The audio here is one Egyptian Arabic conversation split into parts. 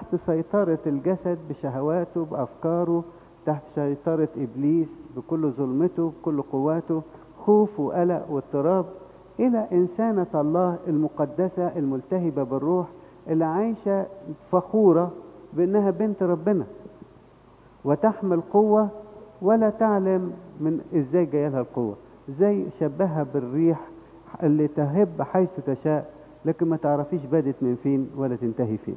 تحت سيطرة الجسد بشهواته بأفكاره تحت سيطرة إبليس بكل ظلمته بكل قواته خوف وقلق واضطراب إلى إنسانة الله المقدسة الملتهبة بالروح اللي عايشة فخورة بأنها بنت ربنا وتحمل قوة ولا تعلم من إزاي جاية لها القوة زي شبهها بالريح اللي تهب حيث تشاء لكن ما تعرفيش بدت من فين ولا تنتهي فين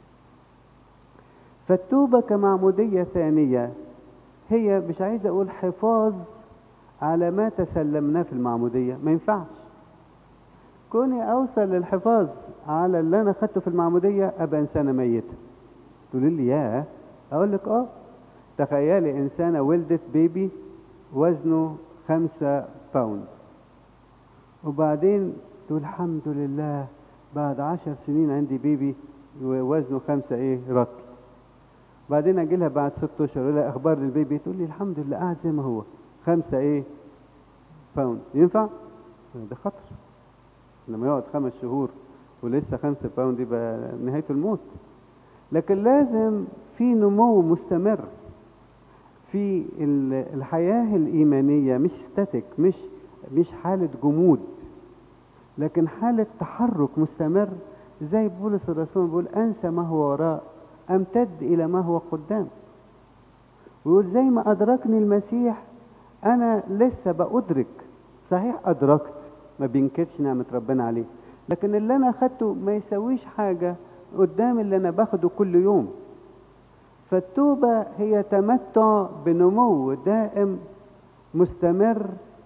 فالتوبة كمعمودية ثانية هي مش عايز أقول حفاظ على ما تسلمناه في المعمودية ما ينفعش كوني أوصل للحفاظ على اللي أنا خدته في المعمودية أبقى إنسانة ميتة تقولي لي ياه أقول لك آه تخيلي إنسانة ولدت بيبي وزنه خمسة باوند وبعدين تقول الحمد لله بعد عشر سنين عندي بيبي ووزنه خمسة ايه رطل بعدين اجي لها بعد ست اشهر اقول لها اخبار البيبي تقول لي الحمد لله قاعد زي ما هو خمسة ايه باوند ينفع؟ ده خطر لما يقعد خمس شهور ولسه خمسة باوند يبقى نهايته الموت لكن لازم في نمو مستمر في الحياة الإيمانية مش ستاتيك مش مش حالة جمود لكن حالة تحرك مستمر زي بولس الرسول بيقول أنسى ما هو وراء أمتد إلى ما هو قدام ويقول زي ما أدركني المسيح أنا لسه بأدرك صحيح أدركت ما بينكرش نعمة ربنا عليه لكن اللي أنا أخدته ما يسويش حاجة قدام اللي أنا باخده كل يوم فالتوبة هي تمتع بنمو دائم مستمر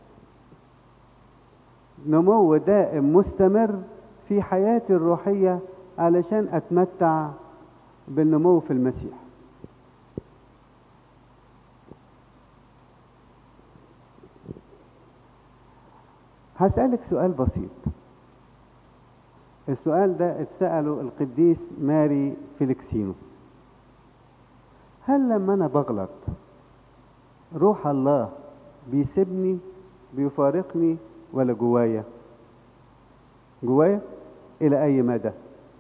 نمو دائم مستمر في حياتي الروحية علشان أتمتع بالنمو في المسيح هسألك سؤال بسيط السؤال ده اتسأله القديس ماري فيليكسينوس هل لما أنا بغلط روح الله بيسيبني بيفارقني ولا جوايا جوايا إلى أي مدى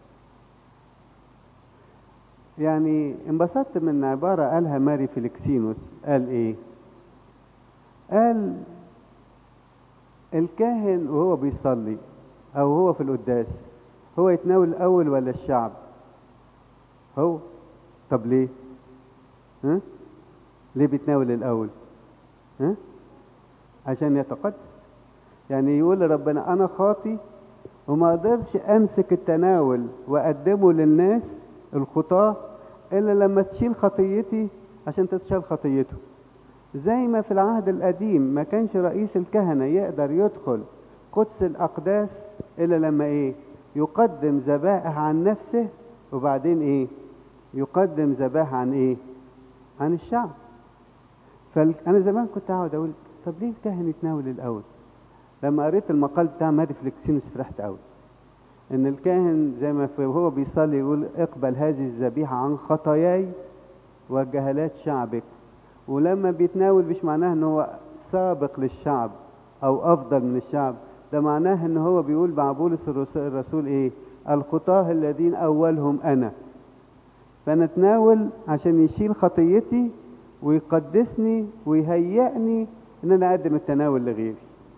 يعني انبسطت من عبارة قالها ماري فيليكسينوس قال إيه قال الكاهن وهو بيصلي أو هو في القداس هو يتناول الأول ولا الشعب هو طب ليه ها؟ ليه بيتناول الأول ها؟ عشان يتقدس يعني يقول لربنا أنا خاطي وما أقدرش أمسك التناول وأقدمه للناس الخطاة إلا لما تشيل خطيتي عشان تتشال خطيته زي ما في العهد القديم ما كانش رئيس الكهنة يقدر يدخل قدس الأقداس إلا لما إيه يقدم ذبائح عن نفسه وبعدين إيه يقدم ذبائح عن إيه عن الشعب فأنا زمان كنت أقعد أقول طب ليه الكاهن يتناول الأول لما قريت المقال بتاع ماري فليكسينوس فرحت قوي ان الكاهن زي ما هو بيصلي يقول اقبل هذه الذبيحه عن خطاياي وجهالات شعبك ولما بيتناول مش معناه ان هو سابق للشعب او افضل من الشعب ده معناه ان هو بيقول مع بولس الرسول ايه الخطاه الذين اولهم انا فنتناول عشان يشيل خطيتي ويقدسني ويهيئني ان انا اقدم التناول لغيري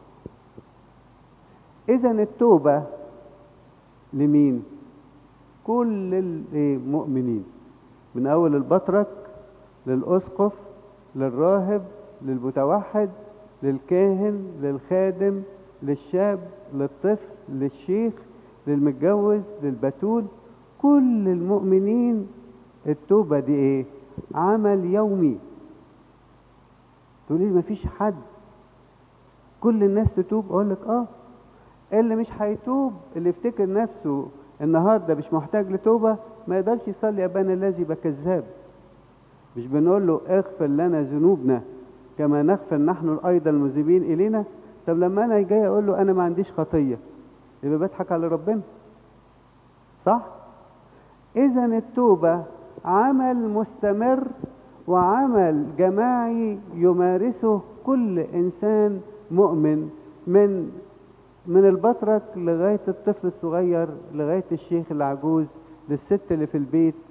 اذا التوبه لمين كل المؤمنين من اول البطرك للاسقف للراهب للمتوحد للكاهن للخادم للشاب للطفل للشيخ للمتجوز للبتول كل المؤمنين التوبة دي ايه عمل يومي تقولي مفيش حد كل الناس تتوب اقول لك اه اللي مش هيتوب اللي يفتكر نفسه النهارده مش محتاج لتوبه ما يقدرش يصلي ابانا الذي يبقى كذاب مش بنقول له اغفر لنا ذنوبنا كما نغفر نحن ايضا المذنبين الينا طب لما انا جاي اقول له انا ما عنديش خطيه يبقى بضحك على ربنا صح اذا التوبه عمل مستمر وعمل جماعي يمارسه كل انسان مؤمن من من البطرك لغاية الطفل الصغير لغاية الشيخ العجوز للست اللي في البيت